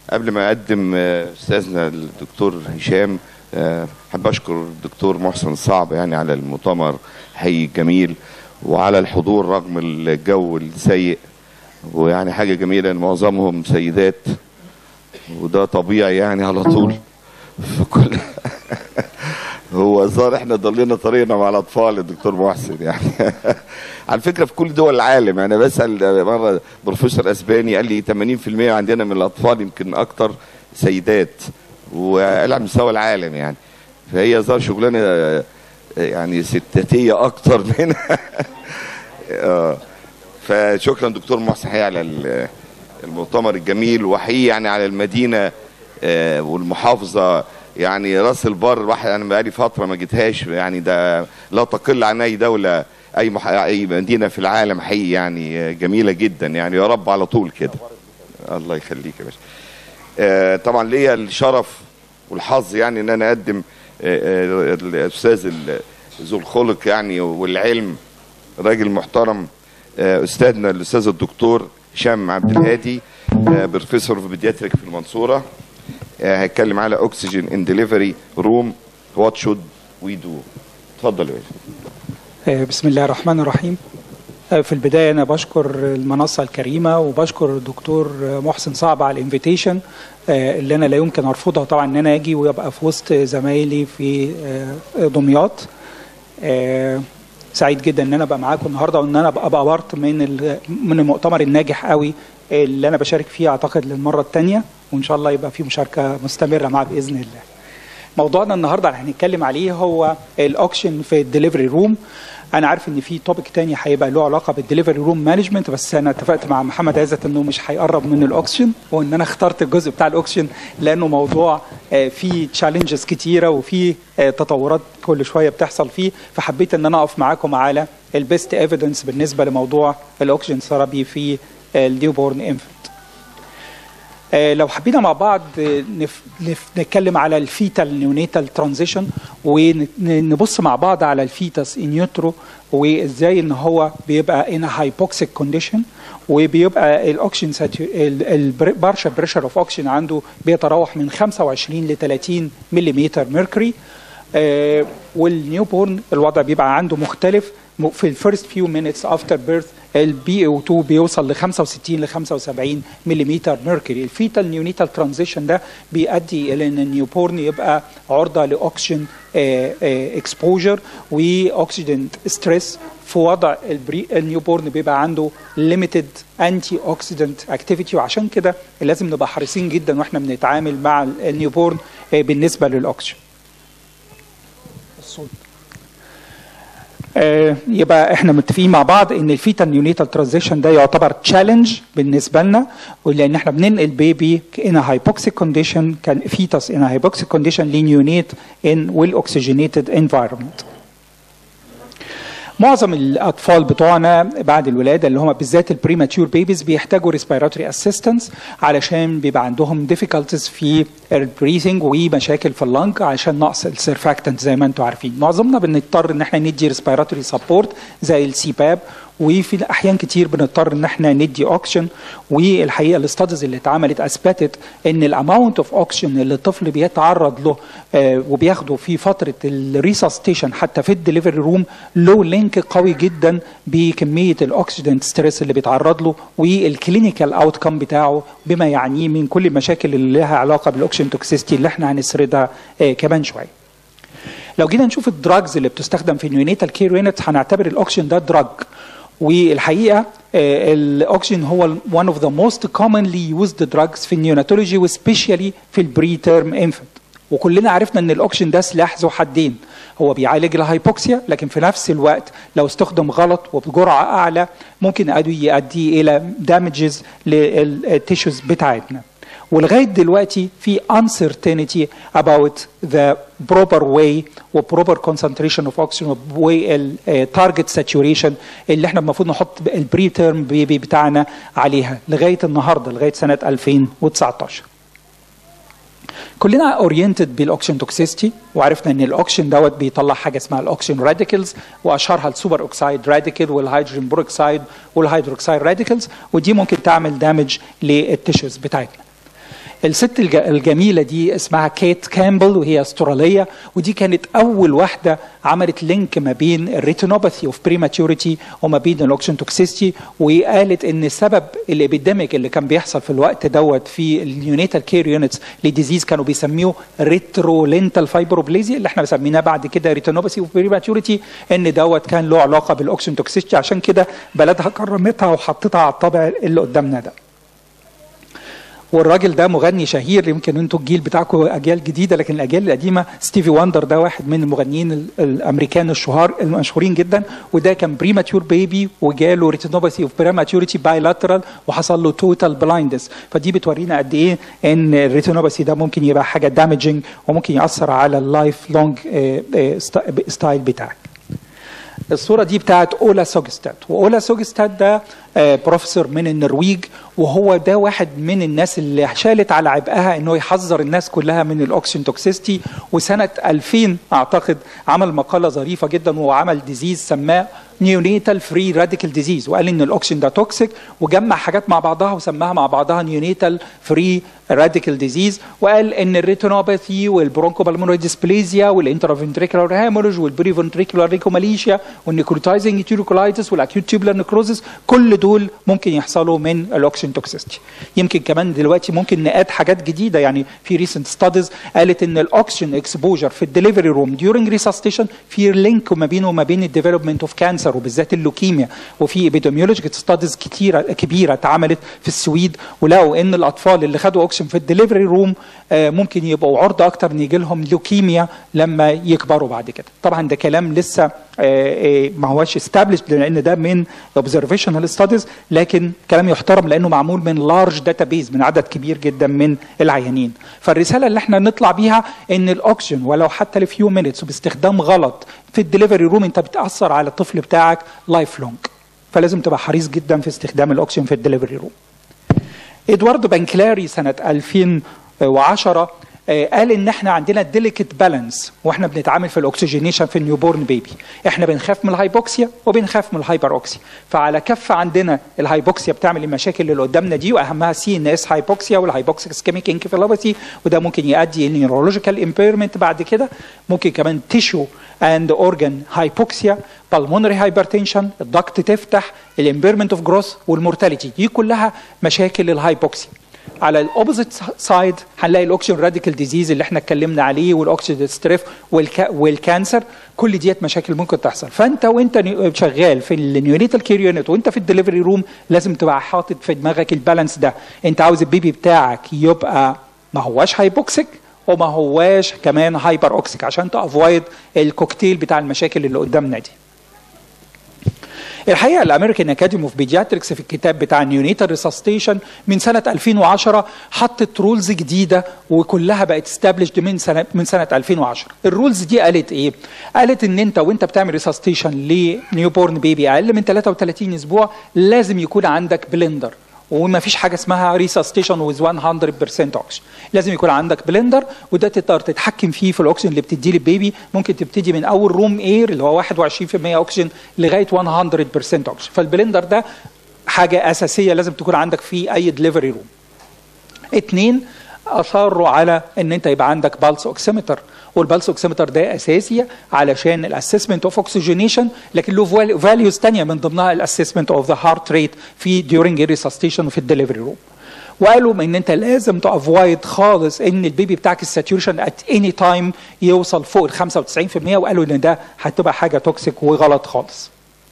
قبل ما اقدم آه، استاذنا الدكتور هشام آه، احب اشكر الدكتور محسن صعب يعني على المؤتمر حي الجميل وعلى الحضور رغم الجو السيء ويعني حاجه جميله ان معظمهم سيدات وده طبيعي يعني على طول في كل هو صار احنا ضلينا طريقنا مع الاطفال الدكتور محسن يعني على فكره في كل دول العالم انا بسال مره بروفيسور اسباني قال لي 80% عندنا من الاطفال يمكن اكتر سيدات وقال على مستوى العالم يعني فهي صار شغلانه آه، يعني ستاتيه اكتر منها آه. فشكرا دكتور محسن حقيقي على ال- المؤتمر الجميل وحقيقي يعني على المدينه آه، والمحافظه يعني راس البر واحد انا بقالي فتره ما جيتهاش يعني ده لا تقل عن اي دوله اي مح... اي مدينه في العالم حقيقي يعني آه، جميله جدا يعني يا رب على طول كده الله يخليك يا باشا آه، طبعا ليا الشرف والحظ يعني ان انا اقدم آه، آه، الاستاذ ال- ذو الخلق يعني والعلم راجل محترم آه، استاذنا الاستاذ الدكتور هشام عبد الهادي آه، بروفيسور في بيدياتريك في المنصوره آه، هيتكلم على اوكسجين ان ديليفري روم وات شود وي دو اتفضل يا باشا آه، بسم الله الرحمن الرحيم آه، في البداية أنا بشكر المنصة الكريمة وبشكر الدكتور آه، محسن صعب على الانفيتيشن اللي أنا لا يمكن أرفضها طبعا إن أنا أجي وأبقى في وسط زمايلي في آه، دمياط آه، سعيد جدا ان انا ابقى معاكم النهارده وان انا ابقى بارت من ال- من المؤتمر الناجح قوي اللي انا بشارك فيه اعتقد للمره الثانيه وان شاء الله يبقى في مشاركه مستمره معاه باذن الله. موضوعنا النهارده اللي هنتكلم عليه هو الاوكشن في الدليفري روم انا عارف ان في توبيك تاني هيبقى له علاقه بالدليفري روم مانجمنت بس انا اتفقت مع محمد عزت انه مش هيقرب من الاوكشن وان انا اخترت الجزء بتاع الاوكشن لانه موضوع آه، فيه تشالنجز كتيره وفيه آه، تطورات كل شويه بتحصل فيه فحبيت ان انا اقف معاكم على البيست ايفيدنس بالنسبه لموضوع الاوكشن ثيرابي في النيو بورن انفنت آه، لو حبينا مع بعض آه، نف... نف... نتكلم على الفيتال نيونيتال ترانزيشن ونبص مع بعض على الفيتس ان يوترو وازاي ان هو بيبقى ان هايبوكسيك كونديشن وبيبقى الاوكسجين البارشا بريشر اوف اوكسجين عنده بيتراوح من 25 ل 30 ملم ميركوري آه، والنيو بورن الوضع بيبقى عنده مختلف م- في الفيرست فيو مينتس افتر بيرث البي او 2 بيوصل ل 65 ل 75 ملم ميركوري الفيتال نيونيتال ترانزيشن ده بيؤدي الى ان النيو بورن يبقى عرضه لاوكسجين اكسبوجر واكسجين ستريس في وضع البري النيو بورن بيبقى عنده ليميتد انتي اوكسيدنت اكتيفيتي وعشان كده لازم نبقى حريصين جدا واحنا بنتعامل مع النيو بورن آه، بالنسبه للاكسجين الصوت آه، يبقى احنا متفقين مع بعض ان الفيتال نيونيتال ترانزيشن ده يعتبر تشالنج بالنسبه لنا ولان احنا بننقل بيبي ان هايبوكسيك كونديشن كان فيتس ان هايبوكسيك كونديشن لنيونيت ان ويل اوكسجينيتد انفايرمنت معظم الاطفال بتوعنا بعد الولاده اللي هم بالذات البريماتيور بيبيز بيحتاجوا ريسبيراتوري اسيستنس علشان بيبقى عندهم ديفيكالتيز في البريثنج ومشاكل في اللنج عشان نقص السيرفاكتنت زي ما انتم عارفين معظمنا بنضطر ان احنا ندي ريسبيراتوري سبورت زي السي باب وفي احيان كتير بنضطر ان احنا ندي اوكسجين والحقيقه الاستاديز اللي اتعملت اثبتت ان الاماونت اوف اوكسجين اللي الطفل بيتعرض له آه، وبياخده في فتره الريسستيشن حتى في الدليفري روم له لينك قوي جدا بكميه الاكسيدنت ستريس اللي بيتعرض له والكلينيكال اوت كم بتاعه بما يعنيه من كل المشاكل اللي لها علاقه بالاوكسجين توكسيستي اللي احنا هنسردها آه، كمان شويه لو جينا نشوف الدراجز اللي بتستخدم في النيونيتال كير يونت هنعتبر الاوكسجين ده دراج والحقيقه آه، الاوكسجين هو one of the most commonly used drugs في النيوناتولوجي وسبيشالي في البري تيرم انفنت وكلنا عرفنا ان الاوكسجين ده سلاح ذو حدين هو بيعالج الهايبوكسيا لكن في نفس الوقت لو استخدم غلط وبجرعه اعلى ممكن يؤدي يؤدي الى دامجز للتيشوز بتاعتنا ولغايه دلوقتي في uncertainty about the proper way و proper concentration of oxygen و way ال uh, target saturation اللي احنا المفروض نحط البري تيرم بيبي بتاعنا عليها لغايه النهارده لغايه سنه 2019 كلنا اورينتد بالاوكسجين توكسيستي وعرفنا ان الاوكسجين دوت بيطلع حاجه اسمها الاوكسجين راديكلز واشهرها السوبر اوكسايد راديكل والهيدروجين بروكسايد والهيدروكسايد راديكلز ودي ممكن تعمل دامج للتيشوز بتاعتنا الست الج- الجميله دي اسمها كيت كامبل وهي استراليه ودي كانت اول واحده عملت لينك ما بين الريتينوباثي اوف بريماتوريتي وما بين الاوكسجين توكسيستي وقالت ان السبب الابيديميك اللي كان بيحصل في الوقت دوت في النيونيتال كير يونتس لديزيز كانوا بيسموه ريترولينتال فايبروبليزيا اللي احنا سميناه بعد كده ريتينوباثي اوف بريماتوريتي ان دوت كان له علاقه بالاوكسجين توكسيستي عشان كده بلدها كرمتها وحطتها على الطابع اللي قدامنا ده والراجل ده مغني شهير يمكن انتوا الجيل بتاعكم اجيال جديده لكن الاجيال القديمه ستيفي واندر ده واحد من المغنيين ال- الامريكان الشهار المشهورين جدا وده كان بريماتيور بيبي وجاله ريتينوباثي اوف بريماتوريتي بايلاترال وحصل له توتال بلايندس فدي بتورينا قد ايه ان الريتينوباثي ده ممكن يبقى حاجه دامجنج وممكن ياثر على اللايف لونج ستايل بتاعك الصوره دي بتاعت اولا سوجستاد واولا سوجستاد ده آه، بروفيسور من النرويج وهو ده واحد من الناس اللي شالت على عبئها انه يحذر الناس كلها من الاوكسجين توكسيستي وسنه 2000 اعتقد عمل مقاله ظريفه جدا وعمل ديزيز سماه نيونيتال فري راديكال ديزيز وقال ان الاوكسجين ده توكسيك وجمع حاجات مع بعضها وسماها مع بعضها نيونيتال فري راديكال ديزيز وقال ان الريتينوباثي والبرونكوبالمونري ديسبليزيا والانترافنتريكولار هامورج والبريفنتريكولار ريكوماليشيا والنيكروتايزنج تيروكولايتس والاكيوت تيوبلر نكروزس كل دول ممكن يحصلوا من الاوكسجين توكسيستي يمكن كمان دلوقتي ممكن نقاد حاجات جديده يعني في ريسنت ستاديز قالت ان الاوكسجين اكسبوجر في الدليفري روم ديورنج ريسستيشن في لينك ما بينه وما بين الديفلوبمنت اوف كانسر وبالذات اللوكيميا وفي ايبيديميولوجيكال ستاديز كتيره كبيره اتعملت في السويد ولقوا ان الاطفال اللي خدوا اوكسجين في الدليفري روم آه، ممكن يبقوا عرضه اكتر ان يجي لهم لوكيميا لما يكبروا بعد كده طبعا ده كلام لسه آه، آه، ما هوش استابلش لان ده من اوبزرفيشنال ستاديز لكن كلام يحترم لانه معمول من لارج داتابيز من عدد كبير جدا من العيانين فالرساله اللي احنا نطلع بيها ان الاوكسجين ولو حتى لفيو مينتس وباستخدام غلط في الدليفري روم انت بتاثر على الطفل بتاعك لايف لونج فلازم تبقى حريص جدا في استخدام الاوكسجين في الدليفري روم ادواردو بانكلاري سنه 2010 آه، قال ان احنا عندنا ديليكت بالانس واحنا بنتعامل في الاكسجينيشن في النيوبورن بيبي احنا بنخاف من الهايبوكسيا وبنخاف من الهايبر اوكسيا فعلى كف عندنا الهايبوكسيا بتعمل المشاكل اللي قدامنا دي واهمها سي ان اس هايبوكسيا والهايبوكسيك اسكيميك انكفالوباثي وده ممكن يؤدي الى نيورولوجيكال امبيرمنت بعد كده ممكن كمان تيشو اند اورجان هايبوكسيا بالمونري هايبرتنشن الضغط تفتح الامبيرمنت اوف جروث والمورتاليتي دي كلها مشاكل الهايبوكسيا على الاوبوزيت سايد هنلاقي الاوكسجين راديكال ديزيز اللي احنا اتكلمنا عليه والاوكسيد ستريف والكا والكانسر كل ديت مشاكل ممكن تحصل فانت وانت ني- شغال في النيونيتال كير يونت وانت في الدليفري روم لازم تبقى حاطط في دماغك البالانس ده انت عاوز البيبي بتاعك يبقى ما هواش هايبوكسيك وما هواش كمان هايبر اوكسيك عشان تافويد الكوكتيل بتاع المشاكل اللي قدامنا دي الحقيقه الامريكان اكاديمي اوف بيدياتريكس في الكتاب بتاع نيونيتال ريسستيشن من سنه 2010 حطت رولز جديده وكلها بقت استابلشد من سنه من سنه 2010 الرولز دي قالت ايه قالت ان انت وانت بتعمل ريسستيشن لنيو بورن بيبي اقل من 33 اسبوع لازم يكون عندك بلندر وما فيش حاجه اسمها ريسستيشن ويز 100% اوكسجين لازم يكون عندك بلندر وده تقدر تتحكم فيه في الاكسجين اللي بتديه للبيبي ممكن تبتدي من اول روم اير اللي هو 21% اكسجين لغايه 100% اوكسجين فالبلندر ده حاجه اساسيه لازم تكون عندك في اي دليفري روم اتنين اصروا على ان انت يبقى عندك بالس اوكسيمتر والبالس اوكسيمتر ده اساسي علشان الاسسمنت اوف اوكسجينيشن لكن له فاليوز ثانيه من ضمنها الاسسمنت اوف ذا هارت ريت في ديورنج ريسستيشن وفي الدليفري روم وقالوا ان انت لازم تافوايد خالص ان البيبي بتاعك الساتوريشن ات اني تايم يوصل فوق ال 95% وقالوا ان ده هتبقى حاجه توكسيك وغلط خالص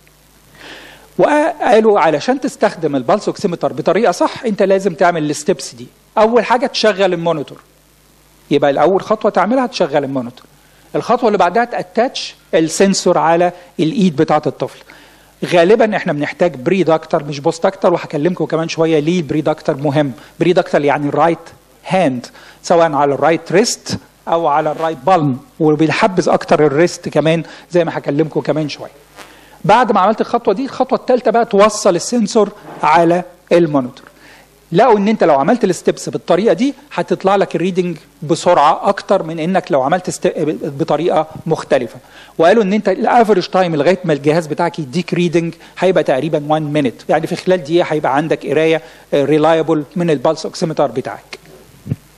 وقالوا علشان تستخدم البلس اوكسيمتر بطريقه صح انت لازم تعمل الستبس دي اول حاجه تشغل المونيتور يبقى الاول خطوه تعملها تشغل المونيتور الخطوه اللي بعدها تاتاتش السنسور على الايد بتاعه الطفل غالبا احنا بنحتاج بري دكتور مش بوست دكتور وهكلمكم كمان شويه ليه البري دكتور مهم بري دكتور يعني الرايت هاند سواء على الرايت ريست او على الرايت بالم وبنحبذ اكتر الريست كمان زي ما هكلمكم كمان شويه بعد ما عملت الخطوه دي الخطوه الثالثه بقى توصل السنسور على المونيتور لقوا ان انت لو عملت الستبس بالطريقه دي هتطلع لك الريدنج بسرعه اكتر من انك لو عملت است... بطريقه مختلفه وقالوا ان انت الافريج تايم لغايه ما الجهاز بتاعك يديك ريدنج هيبقى تقريبا 1 مينت يعني في خلال دقيقه هيبقى عندك قرايه ريلايبل من البلس اوكسيمتر بتاعك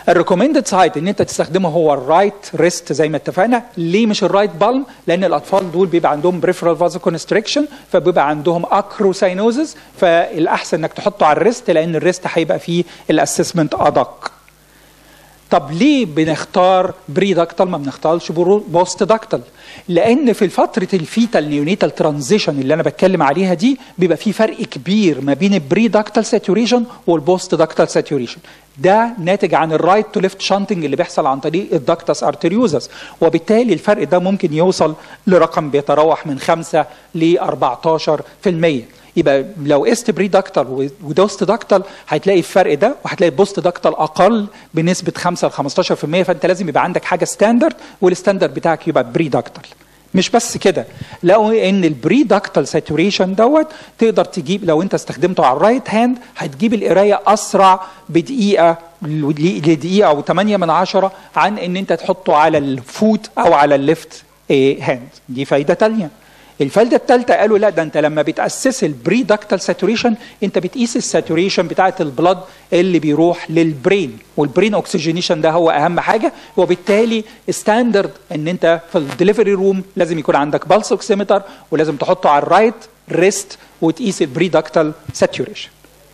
الريكومندد سايت ان انت تستخدمه هو الرايت ريست زي ما اتفقنا ليه مش الرايت بالم لان الاطفال دول بيبقى عندهم بريفرال فازو كونستريكشن فبيبقى عندهم اكروساينوزز فالاحسن انك تحطه على الريست لان الريست هيبقى فيه الاسسمنت ادق طب ليه بنختار بري داكتال ما بنختارش بوست داكتال لان في فتره الفيتال نيونيتال ترانزيشن اللي انا بتكلم عليها دي بيبقى في فرق كبير ما بين البري داكتال ساتوريشن والبوست داكتال ساتوريشن ده ناتج عن الرايت تو ليفت شانتنج اللي بيحصل عن طريق الداكتس ارتريوزس وبالتالي الفرق ده ممكن يوصل لرقم بيتراوح من 5 ل 14% يبقى لو قست بري داكتال ودوست داكتال هتلاقي الفرق ده وهتلاقي البوست داكتال اقل بنسبه 5 ل 15% فانت لازم يبقى عندك حاجه ستاندرد والستاندرد بتاعك يبقى بري داكتال مش بس كده لقوا ان البري داكتال ساتوريشن دوت تقدر تجيب لو انت استخدمته على الرايت هاند هتجيب القرايه اسرع بدقيقه لدقيقه او 8 من عشرة عن ان انت تحطه على الفوت او على الليفت هاند دي فايده ثانيه الفايده الثالثه قالوا لا ده انت لما بتاسس البري داكتال ساتوريشن انت بتقيس الساتوريشن بتاعه البلد اللي بيروح للبرين والبرين اوكسجينيشن ده هو اهم حاجه وبالتالي ستاندرد ان انت في الدليفري روم لازم يكون عندك بالس اوكسيمتر ولازم تحطه على الرايت ريست وتقيس البري داكتال ساتوريشن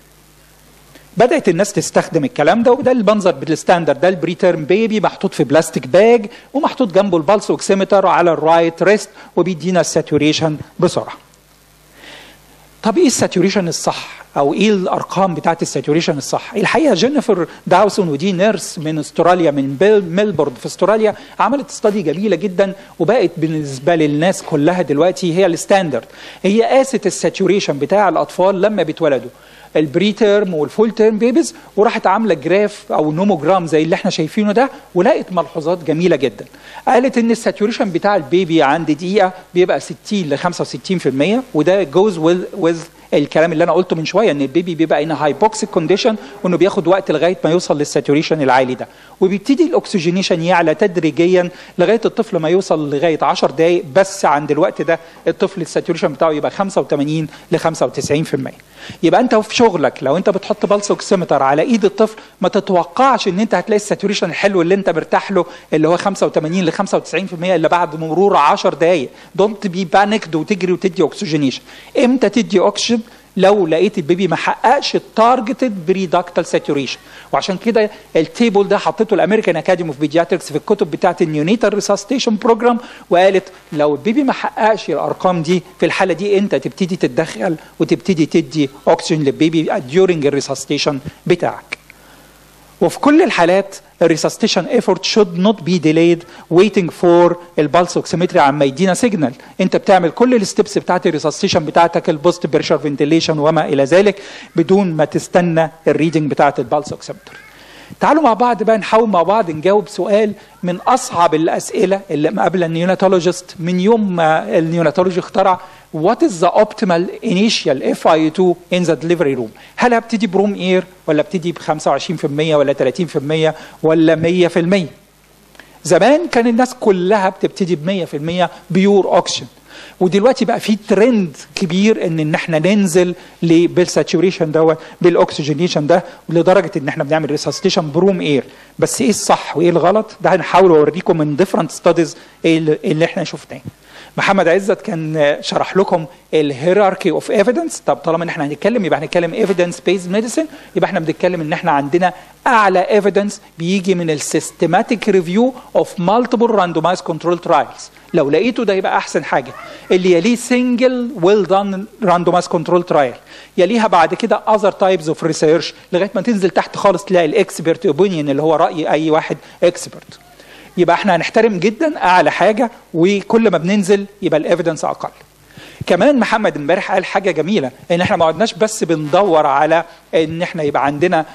بدات الناس تستخدم الكلام ده وده المنظر بالستاندرد ده البري تيرم بيبي محطوط في بلاستيك باج ومحطوط جنبه البلس اوكسيمتر على الرايت ريست وبيدينا الساتوريشن بسرعه طب ايه الساتوريشن الصح او ايه الارقام بتاعت الساتوريشن الصح الحقيقه جينيفر داوسون ودي نيرس من استراليا من ميلبورن في استراليا عملت استادي جميله جدا وبقت بالنسبه للناس كلها دلوقتي هي الستاندرد هي قاست الساتوريشن بتاع الاطفال لما بيتولدوا البري تيرم والفول تيرم بيبيز وراحت عامله جراف او نوموجرام زي اللي احنا شايفينه ده ولقت ملحوظات جميله جدا قالت ان الساتوريشن بتاع البيبي عند دقيقه بيبقى 60 ل 65% وده جوز وذ الكلام اللي انا قلته من شويه ان البيبي بيبقى ان هايبوكسيك كونديشن وانه بياخد وقت لغايه ما يوصل للساتوريشن العالي ده وبيبتدي الاكسجينيشن يعلى تدريجيا لغايه الطفل ما يوصل لغايه 10 دقائق بس عند الوقت ده الطفل الساتوريشن بتاعه يبقى 85 ل 95% يبقى انت في شغلك لو انت بتحط بلس اوكسيمتر على ايد الطفل ما تتوقعش ان انت هتلاقي الساتوريشن الحلو اللي انت مرتاح له اللي هو 85 ل 95% الا بعد مرور 10 دقائق دونت بي بانكد وتجري وتدي اوكسجينيشن امتى تدي اوكسجين لو لقيت البيبي ما حققش التارجتد بريدكتال ساتوريشن وعشان كده التيبل ده حطيته الامريكان اكاديمي اوف بيدياتريكس في الكتب بتاعه النيونيتال ريساستيشن بروجرام وقالت لو البيبي ما حققش الارقام دي في الحاله دي انت تبتدي تتدخل وتبتدي تدي اوكسجين للبيبي ديورنج الريساستيشن بتاعك وفي كل الحالات الريساستيشن ايفورت شود نوت بي ديلايد ويتنج فور البلس اوكسيمتري عما يدينا سيجنال انت بتعمل كل الستبس بتاعت الريساستيشن بتاعتك البوست بريشر فنتيليشن وما الى ذلك بدون ما تستنى الريدنج بتاعت البلس اوكسيمتر تعالوا مع بعض بقى نحاول مع بعض نجاوب سؤال من اصعب الاسئله اللي مقابله النيوناتولوجيست من يوم ما النيوناتولوجي اخترع what is the optimal initial FIU2 in the delivery room هل هبتدي بروم اير ولا ابتدي ب 25% ولا 30% ولا 100% زمان كان الناس كلها بتبتدي ب 100% بيور اوكسجين ودلوقتي بقى في ترند كبير ان ان احنا ننزل بالساتوريشن دوت بالاكسجينيشن ده لدرجه ان احنا بنعمل ريسستيشن بروم اير بس ايه الصح وايه الغلط ده هنحاول اوريكم من ديفرنت ستاديز ايه اللي احنا شفناه محمد عزت كان شرح لكم الهيراركي اوف ايفيدنس طب طالما ان احنا هنتكلم يبقى هنتكلم ايفيدنس بيز ميديسن يبقى احنا بنتكلم ان احنا عندنا اعلى ايفيدنس بيجي من السيستماتيك ريفيو اوف مالتيبل راندومايز كنترول ترايلز لو لقيته ده يبقى احسن حاجه اللي يليه سنجل ويل دان راندومايز كنترول ترايل يليها بعد كده اذر تايبز اوف ريسيرش لغايه ما تنزل تحت خالص تلاقي الاكسبرت اوبينيون اللي هو راي اي واحد اكسبرت يبقى احنا هنحترم جدا اعلى حاجه وكل ما بننزل يبقى الايفيدنس اقل كمان محمد امبارح قال حاجه جميله ان احنا ما عدناش بس بندور على ان احنا يبقى عندنا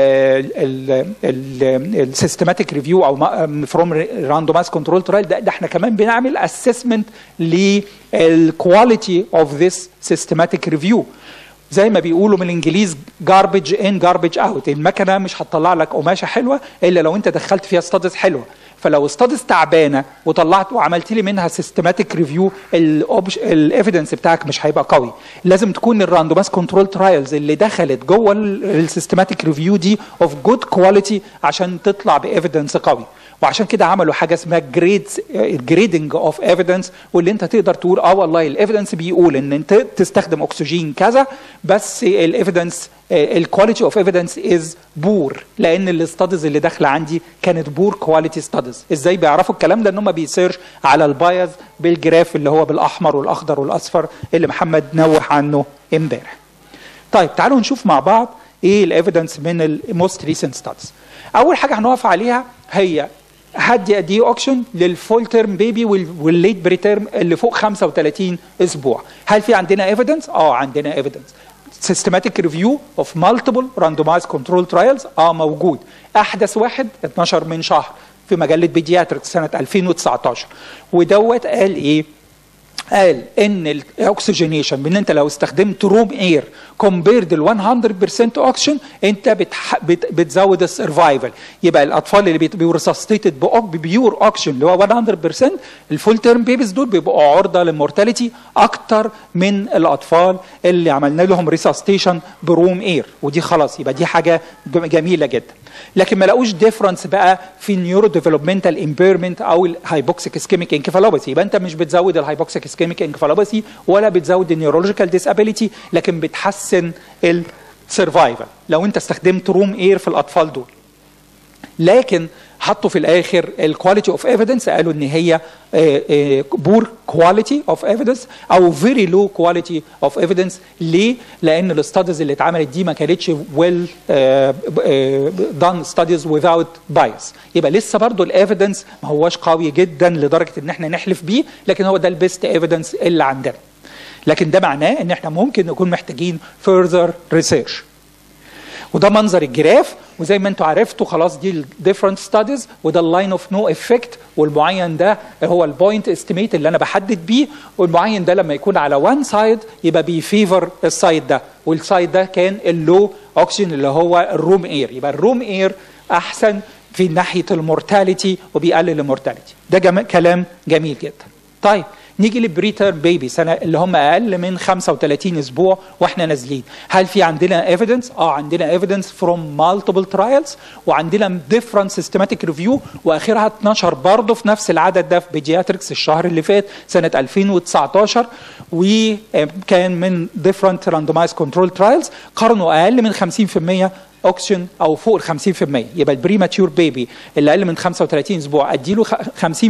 السيستماتيك ريفيو او فروم راندومايز كنترول ترايل ده, ده احنا كمان بنعمل اسسمنت للكواليتي اوف ذس سيستماتيك ريفيو زي ما بيقولوا من الانجليز جاربج ان جاربج اوت المكنه مش هتطلع لك قماشه حلوه الا لو انت دخلت فيها ستادز حلوه فلو ستادز تعبانه وطلعت وعملت لي منها سيستماتيك ريفيو الايفيدنس بتاعك مش هيبقى قوي لازم تكون الراندوماس كنترول ترايلز اللي دخلت جوه السيستماتيك ريفيو دي اوف جود كواليتي عشان تطلع بايفيدنس قوي وعشان كده عملوا حاجه اسمها جريد جريدنج اوف ايفيدنس واللي انت تقدر تقول اه والله الايفيدنس بيقول ان انت تستخدم اكسجين كذا بس الايفيدنس الكواليتي اوف ايفيدنس از بور لان الاستاديز اللي داخله عندي كانت بور كواليتي ستاديز ازاي بيعرفوا الكلام ده ان هم بيسيرش على البايز بالجراف اللي هو بالاحمر والاخضر والاصفر اللي محمد نوه عنه امبارح طيب تعالوا نشوف مع بعض ايه الايفيدنس من الموست ريسنت ستاديز اول حاجه هنقف عليها هي هدي دي اوكشن للفول تيرم بيبي والليت بريتيرم اللي فوق 35 اسبوع هل في عندنا ايفيدنس اه عندنا ايفيدنس systematic review of multiple randomized control trials اه موجود احدث واحد 12 من شهر في مجله بيدياتريك سنه 2019 ودوت قال ايه قال ان الاكسجينيشن ان انت لو استخدمت روم اير كومبيرد ال 100% اوكسجين انت بتح... بت... بتزود السرفايفل يبقى الاطفال اللي بيبقوا ريسستيتد بيور اوكسجين اللي هو 100% الفول تيرم بيبيز دول بيبقوا عرضه للمورتاليتي اكتر من الاطفال اللي عملنا لهم ريسستيشن بروم اير ودي خلاص يبقى دي حاجه جميله جدا لكن ما لقوش ديفرنس بقى في النيورو ديفلوبمنتال امبيرمنت او الهايبوكسيك اسكيميك انكفالوباثي يبقى انت مش بتزود الهايبوكسيك اسكيميك انكفالوباثي ولا بتزود النيورولوجيكال ديسابيليتي لكن بتحسن السرفايفل لو انت استخدمت روم اير في الاطفال دول لكن حطوا في الاخر الكواليتي اوف ايفيدنس قالوا ان هي بور كواليتي اوف ايفيدنس او فيري لو كواليتي اوف ايفيدنس ليه؟ لان الاستاديز اللي اتعملت دي ما كانتش ويل دان ستاديز without بايس يبقى لسه برضو الايفيدنس ما هوش قوي جدا لدرجه ان احنا نحلف بيه لكن هو ده البيست ايفيدنس اللي عندنا لكن ده معناه ان احنا ممكن نكون محتاجين further research وده منظر الجراف وزي ما انتم عرفتوا خلاص دي الديفرنت ستاديز وده اللاين اوف نو افكت والمعين ده هو البوينت استيميت اللي انا بحدد بيه والمعين ده لما يكون على وان سايد يبقى بيفيفر السايد ده والسايد ده كان اللو اوكسجين اللي هو الروم اير يبقى الروم اير احسن في ناحيه المورتاليتي وبيقلل المورتاليتي ده جم... كلام جميل جدا طيب نيجي للبريتر بيبي سنه اللي هم اقل من 35 اسبوع واحنا نازلين هل في عندنا ايفيدنس اه عندنا ايفيدنس فروم مالتيبل ترايلز وعندنا ديفرنت سيستماتيك ريفيو واخرها 12 برضه في نفس العدد ده في بيدياتريكس الشهر اللي فات سنه 2019 وكان من ديفرنت راندومايز كنترول ترايلز قارنوا اقل من 50% اوكسجين او فوق ال 50% يبقى البريماتيور بيبي اللي اقل من 35 اسبوع اديله 50%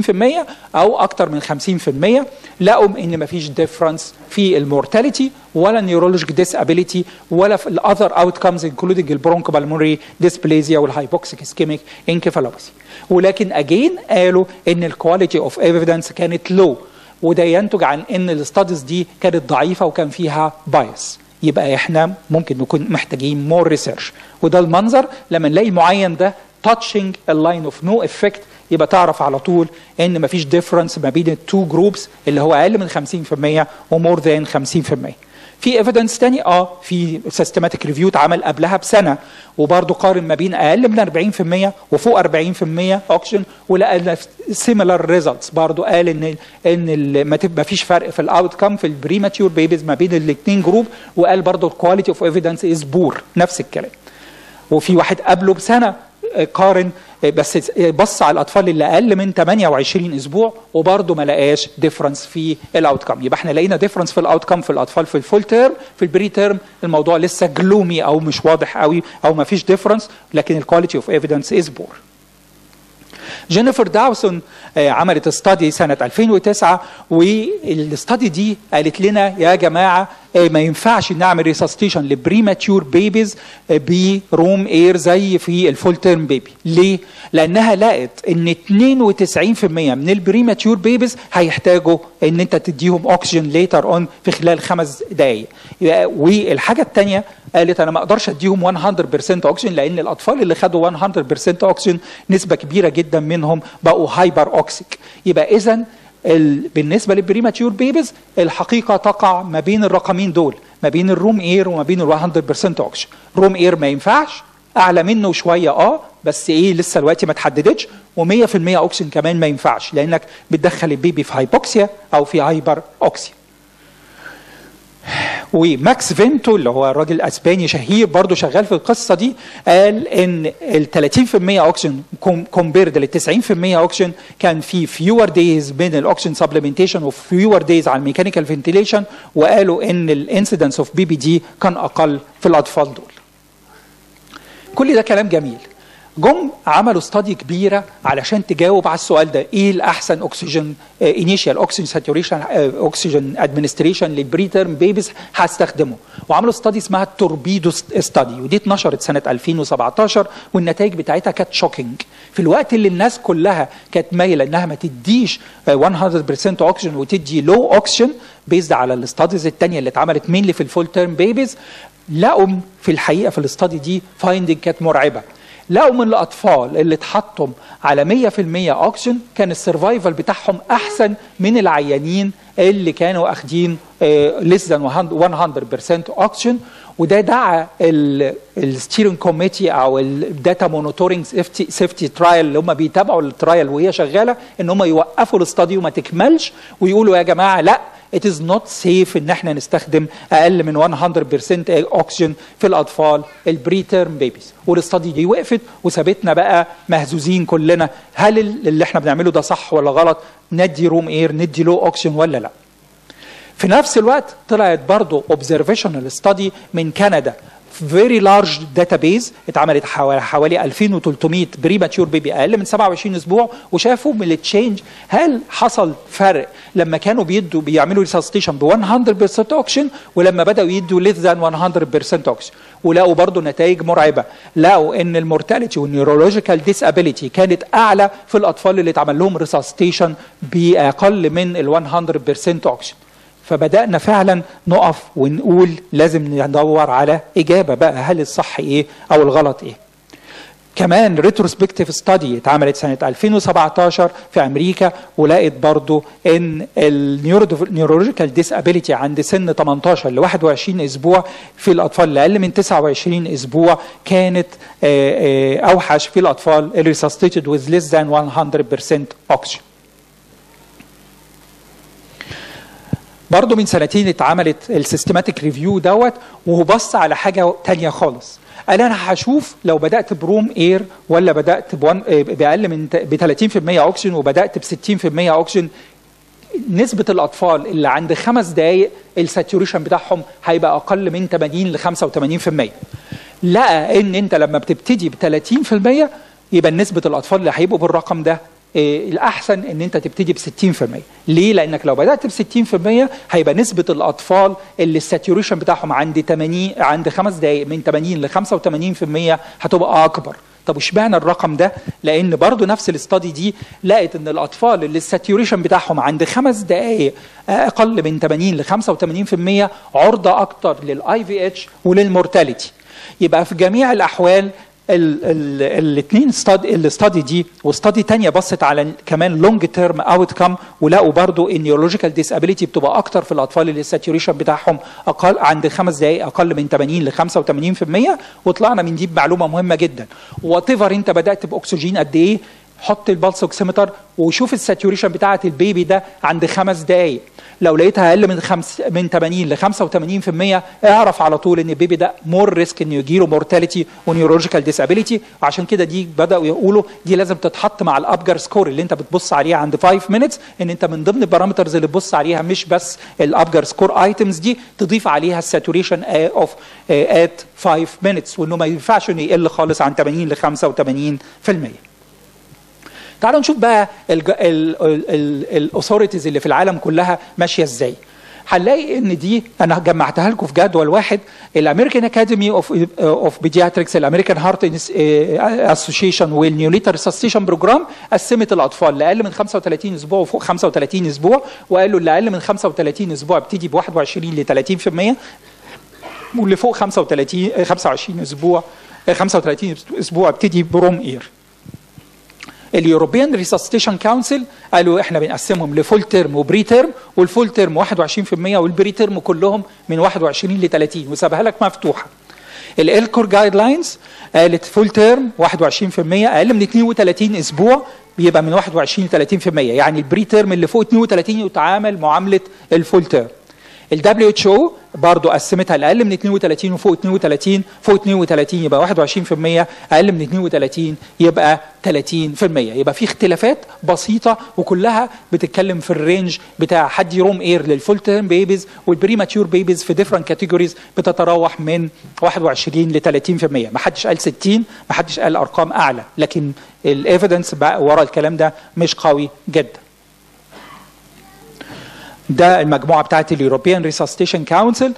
او اكتر من 50% لقوا ان مفيش ديفرنس في المورتاليتي ولا نيورولوجيك ديسابيليتي ولا في الاذر اوت كامز انكلودنج البرونكوبالمونري ديسبليزيا والهايبوكسيك اسكيميك انكفالوباثي ولكن اجين قالوا ان الكواليتي اوف ايفيدنس كانت لو وده ينتج عن ان الاستاديز دي كانت ضعيفه وكان فيها بايس يبقى احنا ممكن نكون محتاجين مور ريسيرش وده المنظر لما نلاقي معين ده تاتشنج اللاين اوف نو افكت يبقى تعرف على طول ان مفيش ديفرنس ما بين التو جروبس اللي هو اقل من 50% ومور ذان 50% في ايفيدنس تاني اه في سيستماتيك ريفيو اتعمل قبلها بسنه وبرضه قارن ما بين اقل من 40% وفوق 40% اوكسجين ولقى سيميلار ريزلتس برضه قال ان ان ما فيش فرق في الاوت كام في البريماتيور بيبيز ما بين الاثنين جروب وقال برضه الكواليتي اوف ايفيدنس از بور نفس الكلام وفي واحد قبله بسنه قارن بس بص على الاطفال اللي اقل من 28 اسبوع وبرضه ما لقاش ديفرنس في الاوت كام يبقى احنا لقينا ديفرنس في الاوت كام في الاطفال في الفول تيرم في البري تيرم الموضوع لسه جلومي او مش واضح قوي او ما فيش ديفرنس لكن الكواليتي اوف ايفيدنس از بور جينيفر داوسون عملت استادي سنة 2009 والاستادي دي قالت لنا يا جماعة ما ينفعش نعمل ريسستيشن لبريماتيور بيبيز بروم اير زي في الفول تيرم بيبي ليه؟ لانها لقت ان 92% من البريماتيور بيبيز هيحتاجوا ان انت تديهم اوكسجين ليتر اون في خلال خمس دقائق والحاجه الثانيه قالت انا ما اقدرش اديهم 100% اوكسجين لان الاطفال اللي خدوا 100% اوكسجين نسبه كبيره جدا منهم بقوا هايبر اوكسيك يبقى اذا بالنسبه للبريماتيور بيبيز الحقيقه تقع ما بين الرقمين دول ما بين الروم اير وما بين ال 100% اوكسجين روم اير ما ينفعش اعلى منه شويه اه بس ايه لسه الوقت ما تحددتش و100% اوكسجين كمان ما ينفعش لانك بتدخل البيبي في هايبوكسيا او في هايبر اوكسيا وماكس فينتو اللي هو راجل اسباني شهير برضه شغال في القصه دي قال ان ال 30% اوكسجين كومبيرد لل 90% اوكسجين كان في فيور دايز بين الاوكسجين سبلمنتيشن وفيور دايز على الميكانيكال فنتيليشن وقالوا ان الانسيدنس اوف بي بي دي كان اقل في الاطفال دول. كل ده كلام جميل. جم عملوا استادي كبيره علشان تجاوب على السؤال ده ايه الاحسن اكسجين انيشال اوكسجين ساتوريشن اوكسجين ادمنستريشن للبري تيرم بيبيز هستخدمه وعملوا استادي اسمها التوربيدو استادي ودي اتنشرت سنه 2017 والنتائج بتاعتها كانت شوكينج في الوقت اللي الناس كلها كانت مايله انها ما تديش 100% اوكسجين وتدي لو اوكسجين بيزد على الاستاديز الثانيه اللي اتعملت مينلي في الفول تيرم بيبيز لقوا في الحقيقه في الاستادي دي فايندنج كانت مرعبه لقوا من الاطفال اللي اتحطوا على 100% اوكسجين كان السرفايفل بتاعهم احسن من العيانين اللي كانوا اخدين ليس ذان 100% اوكسجين وده دعا الستيرنج كوميتي او الداتا مونيتورنج سيفتي ترايل اللي هم بيتابعوا الترايل وهي شغاله ان هم يوقفوا الاستادي وما تكملش ويقولوا يا جماعه لا it is not safe ان احنا نستخدم اقل من 100% اوكسجين في الاطفال البري تيرم بيبيز والاستادي دي وقفت وسابتنا بقى مهزوزين كلنا هل اللي احنا بنعمله ده صح ولا غلط ندي روم اير ندي لو اوكسجين ولا لا في نفس الوقت طلعت برضه observational study من كندا فيري لارج داتابيز اتعملت حوالي 2300 بري ماتيور بيبي اقل من 27 اسبوع وشافوا من التشينج هل حصل فرق لما كانوا بيدوا بيعملوا ريسستيشن ب 100% اوكسجين ولما بداوا يدوا ليس ذان 100% اوكسجين ولقوا برضه نتائج مرعبه لقوا ان المورتاليتي والنيورولوجيكال ديسابيليتي كانت اعلى في الاطفال اللي اتعمل لهم ريسستيشن باقل من ال 100% اوكسجين فبدأنا فعلا نقف ونقول لازم ندور على إجابة بقى هل الصح إيه أو الغلط إيه كمان ريتروسبكتيف ستادي اتعملت سنة 2017 في أمريكا ولقت برضو إن النيورولوجيكال ديسابيليتي عند سن 18 ل 21 أسبوع في الأطفال اللي أقل من 29 أسبوع كانت أوحش في الأطفال اللي resuscitated with less than 100% oxygen برضه من سنتين اتعملت السيستماتيك ريفيو دوت وهو بص على حاجه تانية خالص قال انا هشوف لو بدات بروم اير ولا بدات باقل من ب 30% اوكسجين وبدات ب 60% اوكسجين نسبة الأطفال اللي عند خمس دقايق الساتوريشن بتاعهم هيبقى أقل من 80 ل 85% لقى إن أنت لما بتبتدي ب 30% يبقى نسبة الأطفال اللي هيبقوا بالرقم ده إيه الاحسن ان انت تبتدي ب 60% ليه لانك لو بدات ب 60% هيبقى نسبه الاطفال اللي الساتوريشن بتاعهم عند 80 عند خمس دقائق من 80 ل 85% هتبقى اكبر طب اشمعنى الرقم ده لان برضو نفس الاستادي دي لقت ان الاطفال اللي الساتوريشن بتاعهم عند خمس دقائق اقل من 80 ل 85% عرضه اكتر للاي في اتش وللمورتاليتي يبقى في جميع الاحوال الاثنين الاستادي دي واستادي تانية بصت على كمان لونج تيرم اوت كام ولقوا برضو ان نيورولوجيكال ديسابيليتي بتبقى اكتر في الاطفال اللي الساتوريشن بتاعهم اقل عند خمس دقائق اقل من 80 ل 85% وطلعنا من دي بمعلومه مهمه جدا وات ايفر انت بدات باكسجين قد ايه حط البلس اوكسيمتر وشوف الساتوريشن بتاعه البيبي ده عند خمس دقائق لو لقيتها اقل من خمس من 80 ل 85% اعرف على طول ان البيبي ده مور ريسك انه يجيله مورتاليتي ونيورولوجيكال ديسابيليتي وعشان كده دي بداوا يقولوا دي لازم تتحط مع الابجر سكور اللي انت بتبص عليها عند 5 مينتس ان انت من ضمن البارامترز اللي تبص عليها مش بس الابجر سكور ايتمز دي تضيف عليها الساتوريشن اوف ات 5 مينتس وانه ما ينفعش انه يقل خالص عن 80 ل 85% تعالوا نشوف بقى الاثوريتيز اللي في العالم كلها ماشيه ازاي هنلاقي ان دي انا جمعتها لكم في جدول واحد الامريكان اكاديمي اوف اوف بيدياتريكس الامريكان هارت اسوشيشن والنيوليتر ريسستيشن بروجرام قسمت الاطفال لاقل من 35 اسبوع وفوق 35 اسبوع وقالوا اللي اقل من 35 اسبوع ابتدي ب 21 ل 30% واللي فوق 35 25 اسبوع 35 اسبوع ابتدي بروم اير اليوروبيان ريسستيشن كونسل قالوا احنا بنقسمهم لفول تيرم وبري تيرم والفول تيرم 21% والبري تيرم كلهم من 21 ل 30 وسابها لك مفتوحه الالكور جايد لاينز قالت فول تيرم 21% اقل من 32 اسبوع بيبقى من 21 ل 30% يعني البري تيرم اللي فوق 32 يتعامل معامله الفول تيرم ال WHO برضه قسمتها لاقل من 32 وفوق 32 فوق 32 يبقى 21% اقل من 32 يبقى 30% يبقى في اختلافات بسيطه وكلها بتتكلم في الرينج بتاع حد يروم اير للفول تيرم بيبيز والبري ماتيور بيبيز في ديفرنت كاتيجوريز بتتراوح من 21 ل 30% ما حدش قال 60 ما حدش قال ارقام اعلى لكن الايفيدنس ورا الكلام ده مش قوي جدا ده المجموعه بتاعت اليوروبيان ريسستيشن كونسل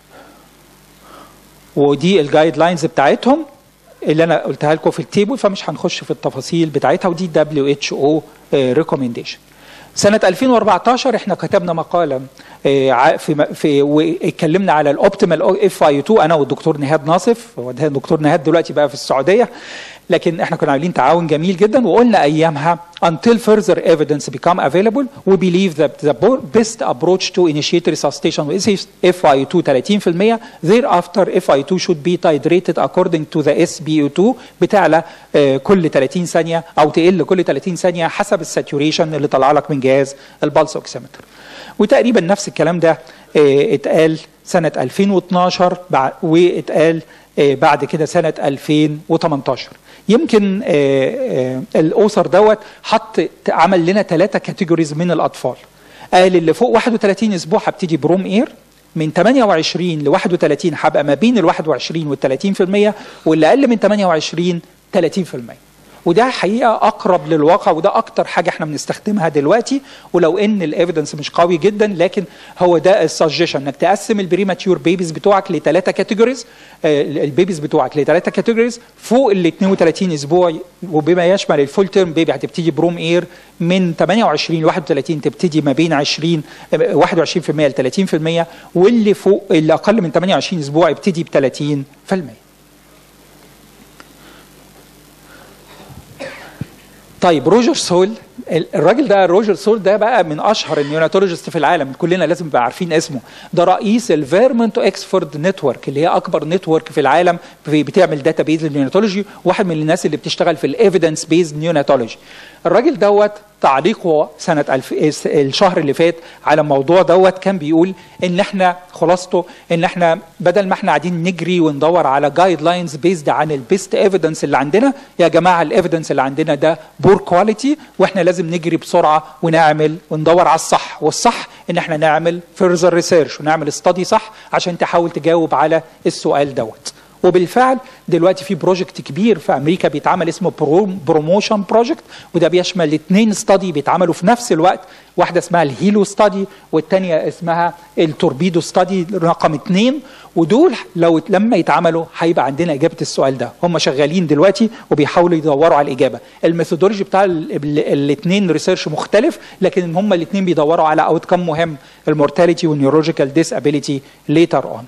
ودي الجايد لاينز بتاعتهم اللي انا قلتها لكم في التيبل فمش هنخش في التفاصيل بتاعتها ودي دبليو اتش او ريكومنديشن سنة 2014 احنا كتبنا مقالة في في واتكلمنا على الاوبتيمال اف اي 2 انا والدكتور نهاد ناصف هو الدكتور نهاد دلوقتي بقى في السعودية لكن احنا كنا عاملين تعاون جميل جدا وقلنا ايامها until further evidence become available we believe that the best approach to initiate resuscitation is FiO2 30% thereafter FiO2 should be titrated according to the SbO2 بتعلى كل 30 ثانية أو تقل كل 30 ثانية حسب الساتوريشن اللي طلع لك من جهاز البلس اوكسيمتر وتقريبا نفس الكلام ده اتقال سنة 2012 واتقال بعد كده سنة 2018 يمكن الاوثر دوت حط عمل لنا ثلاثه كاتيجوريز من الاطفال قال اللي فوق 31 اسبوع هبتدي بروم اير من 28 ل 31 هبقى ما بين ال 21 وال 30% واللي اقل من 28 30% وده حقيقه اقرب للواقع وده اكتر حاجه احنا بنستخدمها دلوقتي ولو ان الايفيدنس مش قوي جدا لكن هو ده السجشن انك تقسم البريماتيور بيبيز بتوعك لثلاثه كاتيجوريز البيبيز بتوعك لثلاثه كاتيجوريز فوق ال 32 اسبوع وبما يشمل الفول تيرم بيبي هتبتدي بروم اير من 28 ل 31 تبتدي ما بين 20 21% ل 30% واللي فوق اللي اقل من 28 اسبوع يبتدي ب 30% طيب روجر سول الراجل ده روجر سول ده بقى من اشهر النيوناتولوجيست في العالم كلنا لازم نبقى عارفين اسمه ده رئيس الفيرمونت اكسفورد نتورك اللي هي اكبر نتورك في العالم بتعمل داتا بيز للنيوناتولوجي واحد من الناس اللي بتشتغل في الايفيدنس بيز نيوناتولوجي الراجل دوت تعليقه سنة الف... الشهر اللي فات على الموضوع دوت كان بيقول ان احنا خلاصته ان احنا بدل ما احنا قاعدين نجري وندور على جايد لاينز بيزد عن البيست ايفيدنس اللي عندنا يا جماعه الايفيدنس اللي عندنا ده بور كواليتي واحنا لازم نجري بسرعه ونعمل وندور على الصح والصح ان احنا نعمل فيرزر ريسيرش ونعمل استادي صح عشان تحاول تجاوب على السؤال دوت وبالفعل دلوقتي في بروجكت كبير في امريكا بيتعمل اسمه بروموشن بروجكت وده بيشمل اثنين استادي بيتعملوا في نفس الوقت واحده اسمها الهيلو ستادي والثانيه اسمها التوربيدو ستادي رقم اثنين ودول لو لما يتعملوا هيبقى عندنا اجابه السؤال ده هم شغالين دلوقتي وبيحاولوا يدوروا على الاجابه الميثودولوجي بتاع الاثنين ريسيرش مختلف لكن هم الاثنين بيدوروا على اوت كم مهم المورتاليتي والنيورولوجيكال ديسابيليتي ليتر اون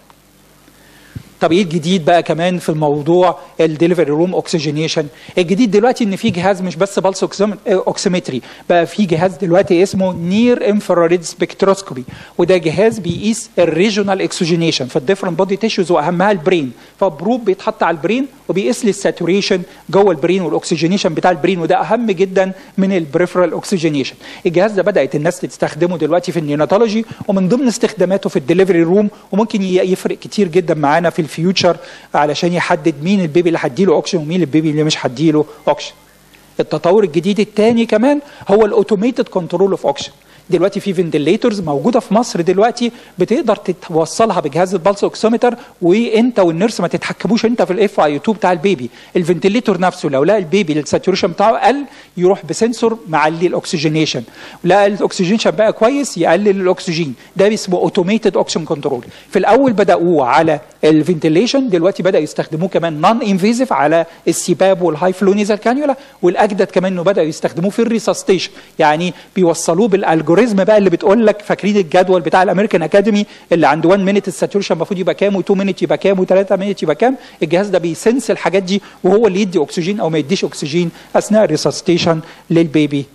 طب ايه الجديد بقى كمان في الموضوع الدليفري روم اوكسجينيشن الجديد دلوقتي ان في جهاز مش بس بالس اوكسيمتري بقى في جهاز دلوقتي اسمه نير انفراريد سبكتروسكوبي وده جهاز بيقيس الريجونال اكسجينيشن في الديفرنت بودي تيشوز واهمها البرين فبروب بيتحط على البرين وبيقيس لي الساتوريشن جوه البرين والاكسجينيشن بتاع البرين وده اهم جدا من البريفرال اوكسجينيشن الجهاز ده بدات الناس تستخدمه دلوقتي في النيوناتولوجي ومن ضمن استخداماته في الدليفري روم وممكن يفرق كتير جدا معانا في الفيوتشر علشان يحدد مين البيبي اللي هديله اوكسجين ومين البيبي اللي مش هديله اوكسجين التطور الجديد الثاني كمان هو الاوتوميتد كنترول اوف اوكسجين دلوقتي في فنتليتورز موجوده في مصر دلوقتي بتقدر توصلها بجهاز البلس اوكسيمتر وانت والنيرس ما تتحكموش انت في الاف اي 2 بتاع البيبي الفنتليتور نفسه لو لقى البيبي الساتوريشن بتاعه قل يروح بسنسور معلي الاكسجينيشن لقى الاكسجينيشن بقى كويس يقلل الاكسجين ده اسمه اوتوميتد اوكسجين كنترول في الاول بداوه على الفنتليشن دلوقتي بدا يستخدموه كمان نون انفيزيف على السباب والهاي فلو نيزل كانيولا والاجدد كمان انه بداوا يستخدموه في الريسستيشن يعني بيوصلوه بالالجوريثم الالجوريزم بقى اللي بتقول لك فاكرين الجدول بتاع الامريكان اكاديمي اللي عند 1 مينيت الساتوريشن المفروض يبقى كام و2 مينيت يبقى كام و3 مينيت يبقى كام الجهاز ده بيسنس الحاجات دي وهو اللي يدي اكسجين او ما يديش اكسجين اثناء الريسستيشن للبيبي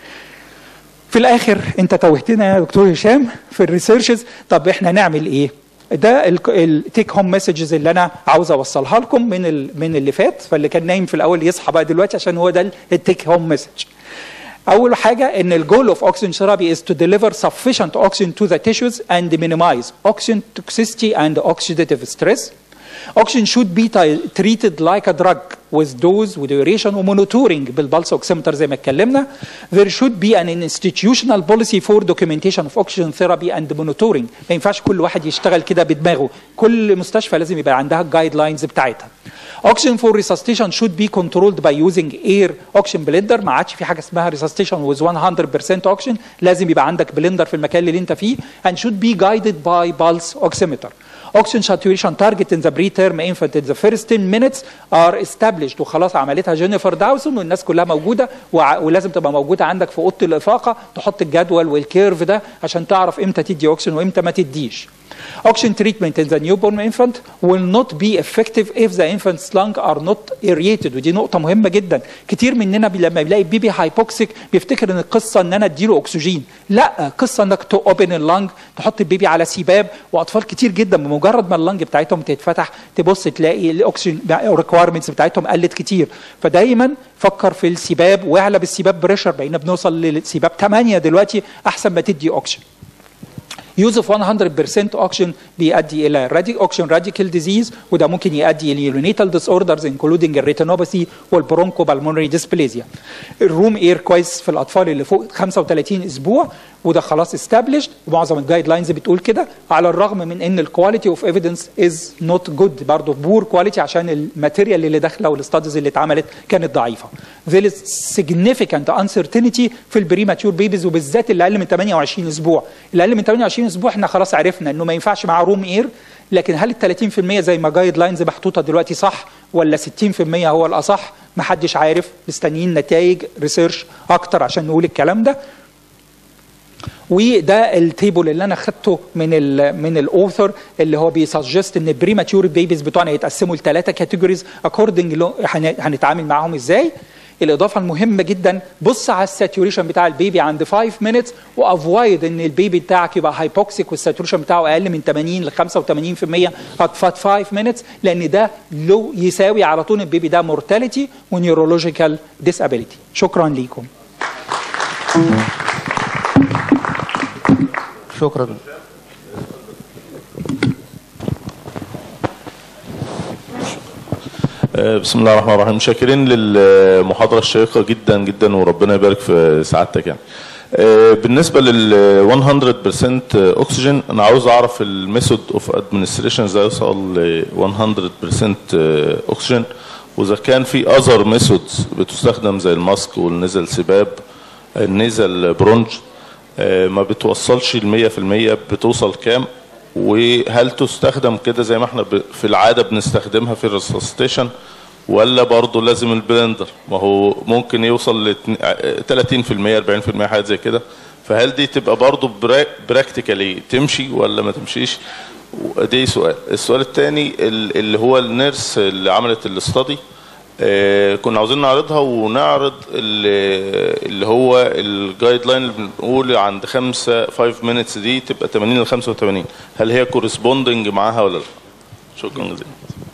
في الاخر انت توهتنا يا دكتور هشام في الريسيرشز طب احنا نعمل ايه ده التيك هوم مسجز اللي انا عاوز اوصلها لكم من ال من اللي فات فاللي كان نايم في الاول يصحى بقى دلوقتي عشان هو ده التيك هوم مسج اول حاجه ان الجول اوف اوكسجين ثيرابي is to deliver sufficient oxygen to the tissues and minimize oxygen toxicity and oxidative stress Oxygen should be treated like a drug with dose وduration وmonitoring بالبلس اوكسيمتر زي ما اتكلمنا. There should be an institutional policy for documentation of oxygen therapy and monitoring. ما ينفعش كل واحد يشتغل كده بدماغه. كل مستشفى لازم يبقى عندها الجايد لاينز بتاعتها. Oxygen for resuscitation should be controlled by using air oxygen blender ما عادش في حاجه اسمها resuscitation with 100% oxygen لازم يبقى عندك بلندر في المكان اللي انت فيه and should be guided by pulse oximeter. oxygen saturation target in the preterm infant in the first 10 minutes are established وخلاص عملتها جينيفر داوسون والناس كلها موجوده وع- ولازم تبقى موجوده عندك في اوضه الافاقه تحط الجدول والكيرف ده عشان تعرف امتى تدي اوكسجين وامتى ما تديش. Oxygen treatment in the newborn infant will not be effective if the infant's lungs are not aerated ودي نقطة مهمة جدا كتير مننا بي- لما بيلاقي بيبي هايبوكسيك بيفتكر ان القصة ان انا اديله اكسجين لا قصة انك تو اوبن اللنج تحط البيبي على سباب واطفال كتير جدا بمجرد ما اللنج بتاعتهم تتفتح تبص تلاقي الاكسجين ريكويرمنتس بتاعتهم قلت كتير فدايما فكر في السباب واعلى بالسباب بريشر بقينا بنوصل للسباب 8 دلوقتي احسن ما تدي اكسجين يوز اوف 100% اوكسجين بيؤدي الى رادي اوكسجين راديكال ديزيز وده ممكن يؤدي الى يورينيتال ديس اوردرز انكلودنج الريتينوباثي والبرونكو بالمونري ديسبليزيا الروم اير كويس في الاطفال اللي فوق 35 اسبوع وده خلاص استابليشد ومعظم الجايد لاينز بتقول كده على الرغم من ان الكواليتي اوف ايفيدنس از نوت جود برضه بور كواليتي عشان الماتيريال اللي داخله والاستاديز اللي اتعملت كانت ضعيفه there is significant uncertainty في البريماتيور بيبيز وبالذات اللي اقل من 28 اسبوع اللي اقل من 28 اسبوع احنا خلاص عرفنا انه ما ينفعش معاه روم اير لكن هل ال 30% زي ما جايد لاينز محطوطه دلوقتي صح ولا 60% هو الاصح محدش عارف مستنيين نتائج ريسيرش اكتر عشان نقول الكلام ده وده التيبل اللي انا خدته من ال من الاوثر اللي هو بيسجست ان البريماتيور بيبيز بتوعنا يتقسموا لثلاثه كاتيجوريز اكوردنج هنتعامل معاهم ازاي الاضافه المهمه جدا بص على الساتوريشن بتاع البيبي عند 5 مينتس وافوايد ان البيبي بتاعك يبقى هايبوكسيك والساتوريشن بتاعه اقل من 80 ل 85% هتفات 5 مينتس لان ده لو يساوي على طول البيبي ده مورتاليتي ونيورولوجيكال ديسابيليتي شكرا ليكم شكرا آه، بسم الله الرحمن الرحيم شاكرين للمحاضرة الشيقة جدا جدا وربنا يبارك في سعادتك يعني آه، بالنسبة لل 100% أكسجين أنا عاوز أعرف الميثود أوف أدمنستريشن إزاي يوصل ل 100% أكسجين وإذا كان في أذر ميثودز بتستخدم زي الماسك والنزل سباب النزل برونج آه، ما بتوصلش ال 100% بتوصل كام وهل تستخدم كده زي ما احنا ب- في العاده بنستخدمها في الريسستيشن ولا برضه لازم البلندر ما هو ممكن يوصل ل 30% 40% حاجات زي كده فهل دي تبقى برضه براكتيكالي تمشي ولا ما تمشيش دي سؤال السؤال الثاني اللي هو النيرس اللي عملت الاستادي آه، كنا عاوزين نعرضها ونعرض اللي, اللي هو الجايد لاين اللي بنقول عند 5 5 مينتس دي تبقى 80 ل 85 هل هي كورسبوندنج معاها ولا لا؟ شكرا جزيلا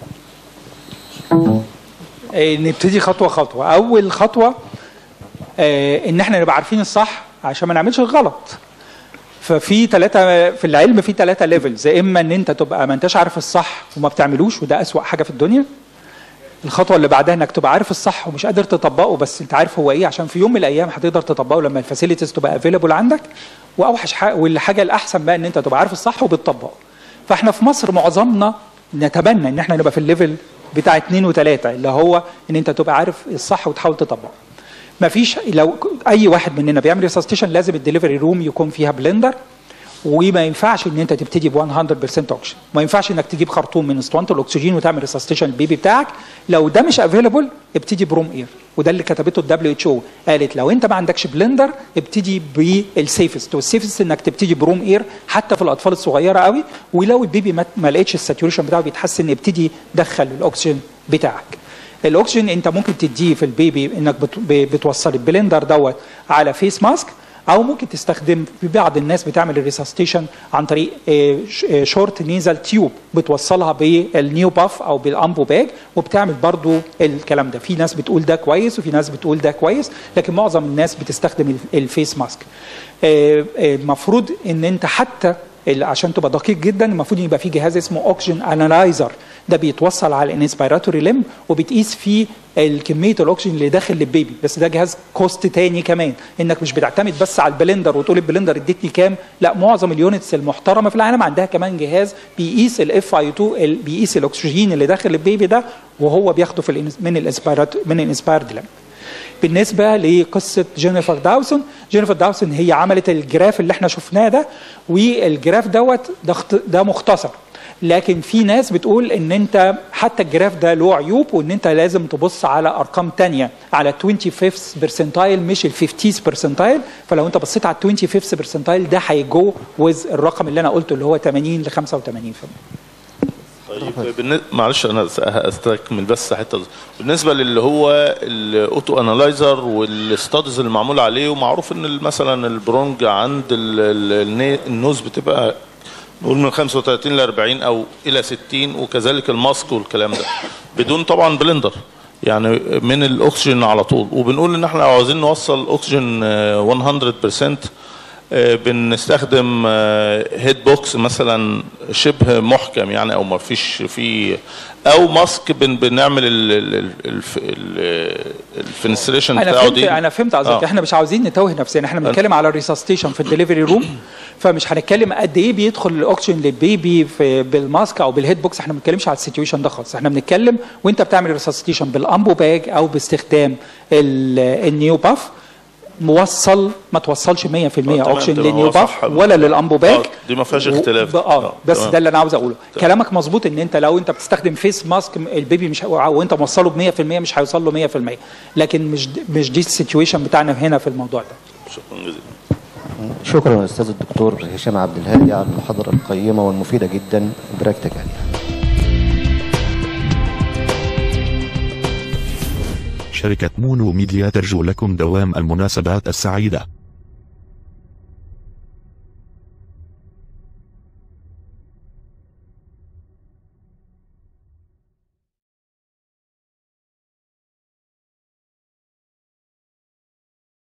آه، نبتدي خطوه خطوه اول خطوه آه، ان احنا نبقى عارفين الصح عشان ما نعملش الغلط ففي ثلاثة في العلم في ثلاثة ليفلز يا اما ان انت تبقى ما انتش عارف الصح وما بتعملوش وده اسوأ حاجة في الدنيا الخطوة اللي بعدها انك تبقى عارف الصح ومش قادر تطبقه بس انت عارف هو ايه عشان في يوم من الايام هتقدر تطبقه لما الفاسيلتيز تبقى افيلبل عندك واوحش حاجة والحاجة الاحسن بقى ان انت تبقى عارف الصح وبتطبقه فاحنا في مصر معظمنا نتمنى ان احنا نبقى في الليفل بتاع اثنين وثلاثة اللي هو ان انت تبقى عارف الصح وتحاول تطبقه ما فيش لو اي واحد مننا بيعمل ريسستيشن لازم الدليفري روم يكون فيها بلندر وما ينفعش ان انت تبتدي ب 100% اوكسجين ما ينفعش انك تجيب خرطوم من اسطوانه الاكسجين وتعمل ريسستيشن للبيبي بتاعك لو ده مش افيلبل ابتدي بروم اير وده اللي كتبته الدبليو اتش او قالت لو انت ما عندكش بلندر ابتدي بالسيفست والسيفست انك تبتدي بروم اير حتى في الاطفال الصغيره قوي ولو البيبي ما, ما لقيتش الساتوريشن بتاعه بيتحسن ابتدي دخل الاكسجين بتاعك الاكسجين انت ممكن تديه في البيبي انك بتوصل البلندر دوت على فيس ماسك او ممكن تستخدم في بعض الناس بتعمل الريسستيشن عن طريق شورت نيزل تيوب بتوصلها بالنيو باف او بالامبو باج وبتعمل برضو الكلام ده في ناس بتقول ده كويس وفي ناس بتقول ده كويس لكن معظم الناس بتستخدم الفيس ماسك المفروض ان انت حتى عشان تبقى دقيق جدا المفروض يبقى في جهاز اسمه اوكسجين انالايزر ده بيتوصل على الانسبيراتوري لم وبتقيس فيه الكميه الاكسجين اللي داخل للبيبي بس ده جهاز كوست تاني كمان انك مش بتعتمد بس على البلندر وتقول البلندر اديتني كام لا معظم اليونتس المحترمه في العالم عندها كمان جهاز بيقيس الاف اي 2 بيقيس الاكسجين اللي داخل للبيبي ده وهو بياخده في من الانسبيرات من الانسبيرد لم بالنسبه لقصه جينيفر داوسون جينيفر داوسون هي عملت الجراف اللي احنا شفناه ده والجراف دوت ده, ده مختصر لكن في ناس بتقول ان انت حتى الجراف ده له عيوب وان انت لازم تبص على ارقام تانية على 25 برسنتايل مش ال 50 برسنتايل فلو انت بصيت على 25 برسنتايل ده هيجو ويز الرقم اللي انا قلته اللي هو 80 ل 85% طيب بالنسبة معلش انا استكمل بس حته بالنسبه للي هو الاوتو انالايزر والستادز اللي معمول عليه ومعروف ان مثلا البرونج عند النوز بتبقى نقول من 35 ل 40 او الى 60 وكذلك الماسك والكلام ده بدون طبعا بلندر يعني من الاكسجين على طول وبنقول ان احنا عاوزين نوصل اكسجين 100% بنستخدم هيد بوكس مثلا شبه محكم يعني او ما فيش فيه او ماسك بن بنعمل الفنستريشن انا بتاعه فهمت دي انا فهمت قصدك آه. احنا مش عاوزين نتوه نفسنا احنا بنتكلم على الريسستيشن في الدليفري روم فمش هنتكلم قد ايه بيدخل الاكسجين للبيبي في بالماسك او بالهيد بوكس احنا ما بنتكلمش على السيتويشن ده خالص احنا بنتكلم وانت بتعمل ريسستيشن بالامبو باج او باستخدام ال- النيو باف موصل ما توصلش 100% تمام، اكسجين تمام، للنيو هو باف صح. ولا للامبو باج آه، دي ما فيهاش اختلاف. و- اه آه، بس تمام. ده اللي انا عاوز اقوله كلامك مظبوط ان انت لو انت بتستخدم فيس ماسك البيبي مش وانت موصله ب 100% مش هيوصل له 100% لكن مش مش دي السيتويشن بتاعنا هنا في الموضوع ده شكرا جزيلا شكرا استاذ الدكتور هشام عبد الهادي على المحاضره القيمه والمفيده جدا براكتيكال شركة مونو ميديا ترجو لكم دوام المناسبات السعيدة